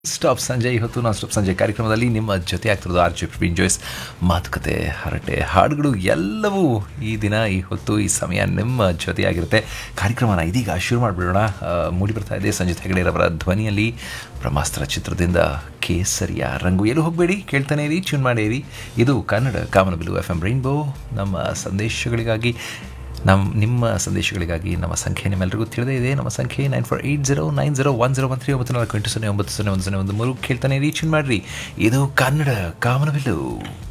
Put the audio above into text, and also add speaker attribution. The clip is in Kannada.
Speaker 1: ಸ್ಟಾಪ್ ಸಂಜೆ ಇವತ್ತು ನಾನ್ ಸ್ಟಾಪ್ ಸಂಜೆ ಕಾರ್ಯಕ್ರಮದಲ್ಲಿ ನಿಮ್ಮ ಜೊತೆ ಆಗ್ತಿರೋದು ಆರ್ ಜೆ ಪ್ರಿನ್ ಜೋಯ್ಸ್ ಮಾತುಕತೆ ಹರಟೆ ಹಾಡುಗಳು ಎಲ್ಲವೂ ಈ ದಿನ ಈ ಹೊತ್ತು ಈ ಸಮಯ ನಿಮ್ಮ ಜೊತೆಯಾಗಿರುತ್ತೆ ಕಾರ್ಯಕ್ರಮನ ಇದೀಗ ಶುರು ಮಾಡಿಬಿಡೋಣ ಮೂಡಿ ಬರ್ತಾ ಇದೆ ಸಂಜಿತ್ ಹೆಗಡೆರವರ ಧ್ವನಿಯಲ್ಲಿ ಬ್ರಹ್ಮಾಸ್ತ್ರ ಚಿತ್ರದಿಂದ ಕೇಸರಿಯ ರಂಗು ಎಲ್ಲೂ ಹೋಗಬೇಡಿ ಕೇಳ್ತಾನೆ ಇರಿ ಟ್ಯೂನ್ ಮಾಡಿರಿ ಇದು ಕನ್ನಡ ಕಾಮನಬಿಲು ಎಫ್ ಎಂ ರೈನ್ಬೋ ನಮ್ಮ ಸಂದೇಶಗಳಿಗಾಗಿ ನಮ್ಮ ನಿಮ್ಮ ಸಂದೇಶಗಳಿಗಾಗಿ ನಮ್ಮ ಸಂಖ್ಯೆ ನಿಮ್ಮೆಲ್ಲರಿಗೂ ತಿಳಿದೇ ಇದೆ ನಮ್ಮ ಸಂಖ್ಯೆ nine four eight zero nine zero one zero one three ಒಂಬತ್ತು ನಾಲ್ಕು ಎಂಟು ಸೊನ್ನೆ ಒಂಬತ್ತು ಸೊನ್ನೆ ಒಂದು ಸೊನ್ನೆ ಒಂದು ಮೂರು ಕೇಳ್ತಾನೆ ರೀಚ್ ಮಾಡಿರಿ ಇದು ಕನ್ನಡ ಕಾಮನಬಿಲ್ಲು